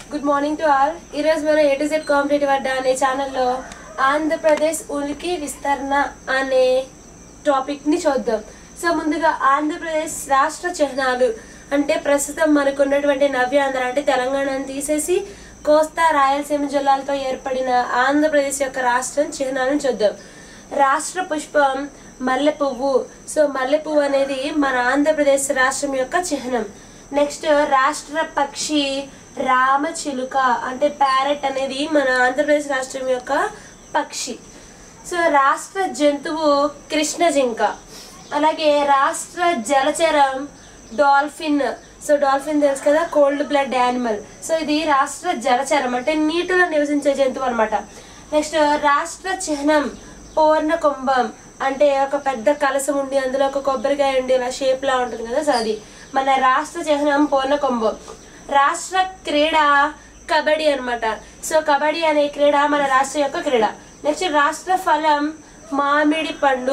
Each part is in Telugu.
గుడ్ మార్నింగ్ టు ఆల్ ఈరోజు మనం A to Z competitive Adda అనే ఛానల్లో ఆంధ్రప్రదేశ్ ఉనికి విస్తరణ అనే టాపిక్ని చూద్దాం సో ముందుగా ఆంధ్రప్రదేశ్ రాష్ట్ర చిహ్నాలు అంటే ప్రస్తుతం మనకు ఉన్నటువంటి నవ్యాంధ్ర అంటే తెలంగాణను తీసేసి కోస్తా రాయలసీమ జిల్లాలతో ఏర్పడిన ఆంధ్రప్రదేశ్ యొక్క రాష్ట్రం చిహ్నాలను చూద్దాం రాష్ట్ర పుష్పం మల్లె పువ్వు సో మల్లె పువ్వు అనేది మన ఆంధ్రప్రదేశ్ రాష్ట్రం యొక్క చిహ్నం నెక్స్ట్ రాష్ట్ర పక్షి రామచిలుక అంటే ప్యారెట్ అనేది మన ఆంధ్రప్రదేశ్ రాష్ట్రం యొక్క పక్షి సో రాష్ట్ర జంతువు కృష్ణ జింక అలాగే రాష్ట్ర జలచరం డాల్ఫిన్ సో డాల్ఫిన్ తెలుసు కదా కోల్డ్ బ్లడ్ యానిమల్ సో ఇది రాష్ట్ర జలచరం అంటే నీటిలో నివసించే జంతువు అనమాట నెక్స్ట్ రాష్ట్ర చిహ్నం పూర్ణ కుంభం అంటే ఒక పెద్ద కలసం ఉండి అందులో ఒక కొబ్బరికాయ ఉండి ఇలా షేప్ లా ఉంటుంది కదా సో అది మన రాష్ట్ర చిహ్నం పూర్ణ కుంభం రాష్ట్ర క్రీడ కబడ్డీ అన్నమాట సో కబడ్డీ అనే క్రీడ మన రాష్ట్ర యొక్క క్రీడ నెక్స్ట్ రాష్ట్ర ఫలం మామిడి పండు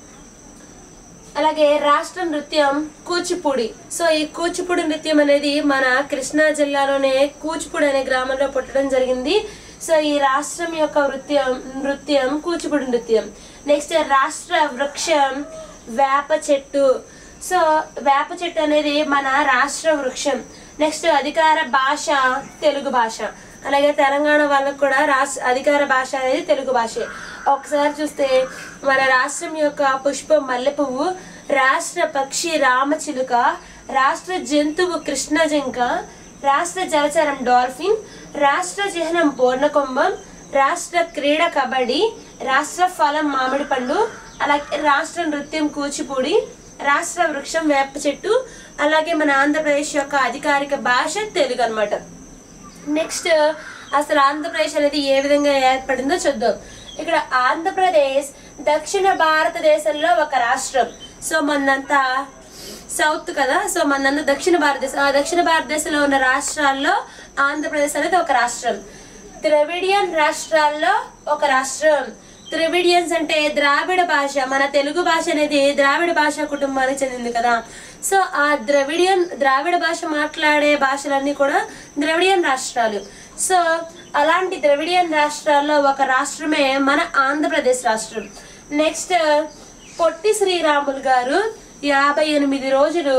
అలాగే రాష్ట్ర నృత్యం కూచిపూడి సో ఈ కూచిపూడి నృత్యం అనేది మన కృష్ణా జిల్లాలోనే కూచిపూడి అనే గ్రామంలో పుట్టడం జరిగింది సో ఈ రాష్ట్రం యొక్క నృత్యం నృత్యం కూచిపూడి నృత్యం నెక్స్ట్ రాష్ట్ర వృక్షం వేప చెట్టు సో వేప చెట్టు అనేది మన రాష్ట్ర వృక్షం నెక్స్ట్ అధికార భాష తెలుగు భాష అలాగే తెలంగాణ వాళ్ళకు కూడా రాష్ట్ర అధికార భాష అనేది తెలుగు భాషే ఒకసారి చూస్తే మన రాష్ట్రం యొక్క పుష్పం మల్లె పువ్వు రాష్ట్ర పక్షి రామచిలుక రాష్ట్ర జంతువు కృష్ణ జింక రాష్ట్ర జలచరం డాల్ఫిన్ రాష్ట్ర చిహ్నం పూర్ణకుంభం రాష్ట్ర క్రీడ కబడ్డీ రాష్ట్ర ఫలం మామిడి పండు అలాగే రాష్ట్ర నృత్యం కూచిపూడి రాష్ట్ర వృక్షం వేప చెట్టు అలాగే మన ఆంధ్రప్రదేశ్ యొక్క అధికారిక భాష తెలుగు అన్నమాట నెక్స్ట్ అసలు ఆంధ్రప్రదేశ్ అనేది ఏ విధంగా ఏర్పడిందో చూద్దాం ఇక్కడ ఆంధ్రప్రదేశ్ దక్షిణ భారతదేశంలో ఒక రాష్ట్రం సో మనంతా సౌత్ కదా సో మనంతా దక్షిణ భారతదేశం ఆ దక్షిణ భారతదేశంలో ఉన్న రాష్ట్రాల్లో ఆంధ్రప్రదేశ్ అనేది ఒక రాష్ట్రం ద్రవిడియన్ రాష్ట్రాల్లో ఒక రాష్ట్రం ద్రవిడియన్స్ అంటే ద్రావిడ భాష మన తెలుగు భాష అనేది ద్రావిడ భాష కుటుంబానికి చెందింది కదా సో ఆ ద్రవిడియన్ ద్రావిడ భాష మాట్లాడే భాషలన్నీ కూడా ద్రవిడియన్ రాష్ట్రాలు సో అలాంటి ద్రవిడియన్ రాష్ట్రాల్లో ఒక రాష్ట్రమే మన ఆంధ్రప్రదేశ్ రాష్ట్రం నెక్స్ట్ పొట్టి శ్రీరాములు గారు యాభై ఎనిమిది రోజులు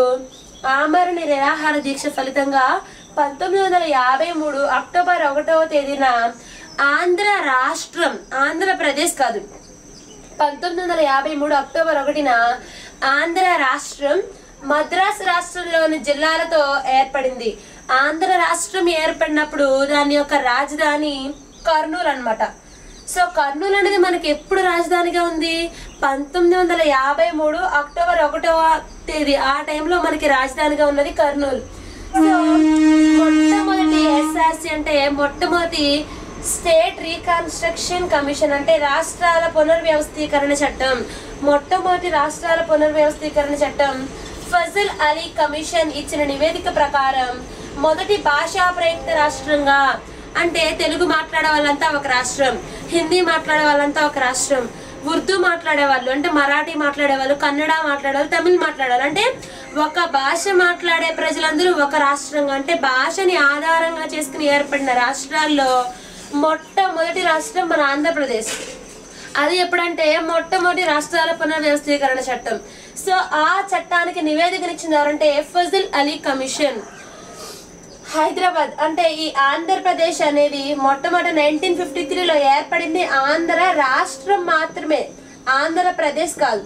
ఆమరణ నిరాహార దీక్ష ఫలితంగా పంతొమ్మిది వందల యాభై మూడు అక్టోబర్ ఒకటవ తేదీన ఆంధ్ర రాష్ట్రం ఆంధ్రప్రదేశ్ కాదు పంతొమ్మిది వందల యాభై మూడు అక్టోబర్ ఒకటిన ఆంధ్ర రాష్ట్రం మద్రాసు రాష్ట్రంలోని జిల్లాలతో ఏర్పడింది ఆంధ్ర రాష్ట్రం ఏర్పడినప్పుడు దాని యొక్క రాజధాని కర్నూలు అన్నమాట సో కర్నూలు అనేది మనకి ఎప్పుడు రాజధానిగా ఉంది పంతొమ్మిది వందల యాభై మూడు అక్టోబర్ ఒకటవ తేదీ ఆ టైంలో మనకి రాజధానిగా ఉన్నది కర్నూలు సో మొట్టమొదటి ఎస్ఆర్సి అంటే మొట్టమొదటి స్టేట్ రీకన్స్ట్రక్షన్ కమిషన్ అంటే రాష్ట్రాల పునర్వ్యవస్థీకరణ చట్టం మొట్టమొదటి రాష్ట్రాల పునర్వ్యవస్థీకరణ చట్టం ఫజల్ అలీ కమిషన్ ఇచ్చిన నివేదిక ప్రకారం మొదటి భాషా ప్రయుక్త రాష్ట్రంగా అంటే తెలుగు మాట్లాడే వాళ్ళంతా ఒక రాష్ట్రం హిందీ మాట్లాడే వాళ్ళంతా ఒక రాష్ట్రం ఉర్దూ మాట్లాడే వాళ్ళు అంటే మరాఠీ మాట్లాడే వాళ్ళు కన్నడ మాట్లాడే వాళ్ళు తమిళ్ మాట్లాడే వాళ్ళు అంటే ఒక భాష మాట్లాడే ప్రజలందరూ ఒక రాష్ట్రంగా అంటే భాషని ఆధారంగా చేసుకుని ఏర్పడిన రాష్ట్రాల్లో మొట్టమొదటి రాష్ట్రం మన ఆంధ్రప్రదేశ్ అది ఎప్పుడంటే మొట్టమొదటి రాష్ట్రాల పునర్వ్యవస్థీకరణ చట్టం సో ఆ చట్టానికి నివేదికనిచ్చింది ఎవరంటే ఫజిల్ అలీ కమిషన్ హైదరాబాద్ అంటే ఈ ఆంధ్రప్రదేశ్ అనేది మొట్టమొదటి నైన్టీన్ ఫిఫ్టీ త్రీలో ఏర్పడింది ఆంధ్ర రాష్ట్రం మాత్రమే ఆంధ్రప్రదేశ్ కాదు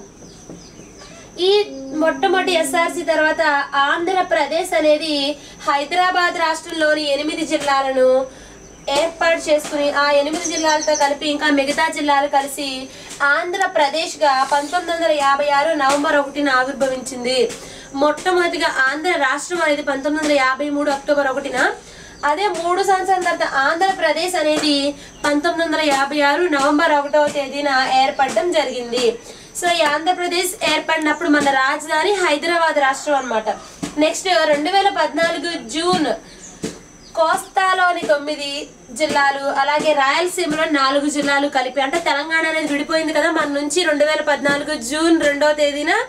ఈ మొట్టమొదటి ఎస్ఆర్సి తర్వాత ఆంధ్రప్రదేశ్ అనేది హైదరాబాద్ రాష్ట్రంలోని ఎనిమిది జిల్లాలను ఏర్పాటు చేసుకుని ఆ ఎనిమిది జిల్లాలతో కలిపి ఇంకా మిగతా జిల్లాలు కలిసి ఆంధ్రప్రదేశ్గా పంతొమ్మిది వందల యాభై ఆరు నవంబర్ ఒకటిన ఆవిర్భవించింది మొట్టమొదటిగా ఆంధ్ర రాష్ట్రం అనేది పంతొమ్మిది వందల యాభై మూడు అక్టోబర్ ఒకటిన అదే మూడు సంవత్సరాల తర్వాత ఆంధ్రప్రదేశ్ అనేది పంతొమ్మిది వందల యాభై ఆరు నవంబర్ ఒకటవ తేదీన ఏర్పడడం జరిగింది సో ఈ ఆంధ్రప్రదేశ్ ఏర్పడినప్పుడు మన రాజధాని హైదరాబాద్ రాష్ట్రం అన్నమాట నెక్స్ట్ రెండు వేల పద్నాలుగు జూన్ కోస్తాలోని తొమ్మిది జిల్లాలు అలాగే రాయలసీమలో నాలుగు జిల్లాలు కలిపి అంటే తెలంగాణ అనేది విడిపోయింది కదా మన నుంచి రెండు వేల పద్నాలుగు జూన్ రెండవ తేదీన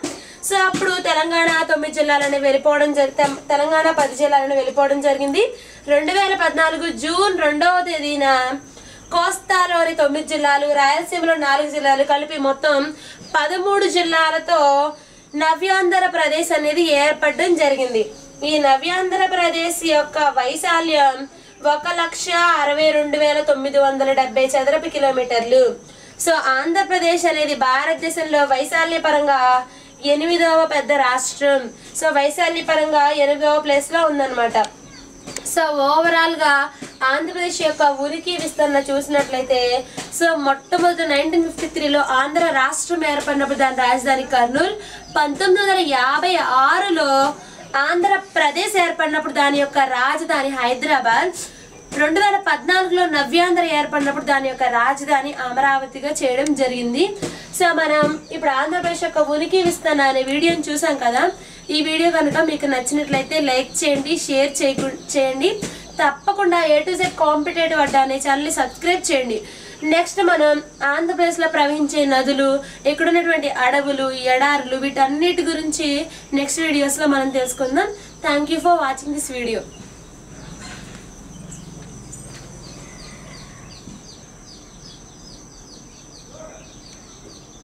సో అప్పుడు తెలంగాణ తొమ్మిది జిల్లాలని వెళ్ళిపోవడం జరి తెం- తెలంగాణ పది జిల్లాలను వెళ్ళిపోవడం జరిగింది రెండు వేల పద్నాలుగు జూన్ రెండవ తేదీన కోస్తాలోని తొమ్మిది జిల్లాలు రాయలసీమలో నాలుగు జిల్లాలు కలిపి మొత్తం పదమూడు జిల్లాలతో నవ్యాంధ్ర ప్రదేశ్ అనేది ఏర్పడడం జరిగింది ఈ నవ్యాంధ్ర ప్రదేశ్ యొక్క వైశాల్యం ఒక లక్ష అరవై రెండు వేల తొమ్మిది వందల డెబ్బై చదరపు కిలోమీటర్లు సో ఆంధ్రప్రదేశ్ అనేది భారతదేశంలో వైశాల్య పరంగా ఎనిమిదవ పెద్ద రాష్ట్రం సో వైశాల్య పరంగా ఎనిమిదవ ప్లేస్ లో ఉందన్నమాట సో ఓవరాల్ గా ఆంధ్రప్రదేశ్ యొక్క ఉనికి విస్తరణ చూసినట్లయితే సో మొట్టమొదటి నైన్టీన్ ఫిఫ్టీ త్రీలో ఆంధ్ర రాష్ట్రం ఏర్పడినప్పుడు దాని రాజధాని కర్నూలు పంతొమ్మిది వందల యాభై ఆరులో ఆంధ్రప్రదేశ్ ఏర్పడినప్పుడు దాని యొక్క రాజధాని హైదరాబాద్ రెండు వేల పద్నాలుగులో నవ్యాంధ్ర ఏర్పడినప్పుడు దాని యొక్క రాజధాని అమరావతిగా చేయడం జరిగింది సో మనం ఇప్పుడు ఆంధ్రప్రదేశ్ యొక్క ఉనికి విస్తరణ అనే వీడియోని చూసాం కదా ఈ వీడియో కనుక మీకు నచ్చినట్లయితే లైక్ చేయండి షేర్ చేయకు చేయండి తప్పకుండా A to Z competitive Adda అనే ఛానల్ని సబ్స్క్రైబ్ చేయండి నెక్స్ట్ మనం ఆంధ్రప్రదేశ్లో ప్రవహించే నదులు ఇక్కడ ఉన్నటువంటి అడవులు ఎడారులు వీటన్నిటి గురించి నెక్స్ట్ వీడియోస్లో మనం తెలుసుకుందాం thank you for watching this video